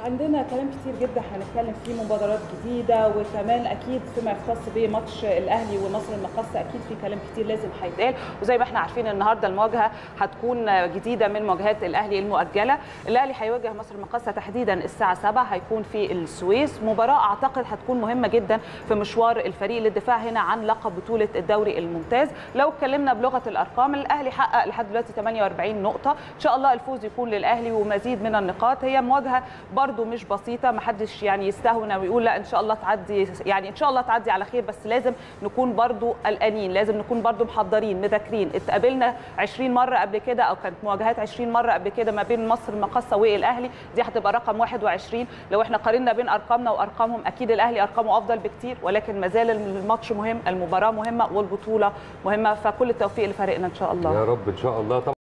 عندنا كلام كتير جدا هنتكلم فيه مبادرات جديده وكمان اكيد فيما يختص بماتش الاهلي ومصر المقاصه اكيد في كلام كتير لازم هيتقال وزي ما احنا عارفين النهارده المواجهه هتكون جديده من مواجهات الاهلي المؤجله الاهلي هيواجه مصر المقاصه تحديدا الساعه 7 هيكون في السويس مباراه اعتقد هتكون مهمه جدا في مشوار الفريق للدفاع هنا عن لقب بطوله الدوري الممتاز لو اتكلمنا بلغه الارقام الاهلي حقق لحد دلوقتي 48 نقطه ان شاء الله الفوز يكون للاهلي ومزيد من النقاط هي مواجهه برده مش بسيطه ما حدش يعني يستهون ويقول لا ان شاء الله تعدي يعني ان شاء الله تعدي على خير بس لازم نكون برده قلقانين لازم نكون برده محضرين مذاكرين اتقابلنا 20 مره قبل كده او كانت مواجهات 20 مره قبل كده ما بين مصر المقاصه والاهلي دي هتبقى رقم 21 لو احنا قارنا بين ارقامنا وارقامهم اكيد الاهلي ارقامه افضل بكتير ولكن ما زال الماتش مهم المباراه مهمه والبطوله مهمه فكل التوفيق لفريقنا ان شاء الله يا رب ان شاء الله طبعا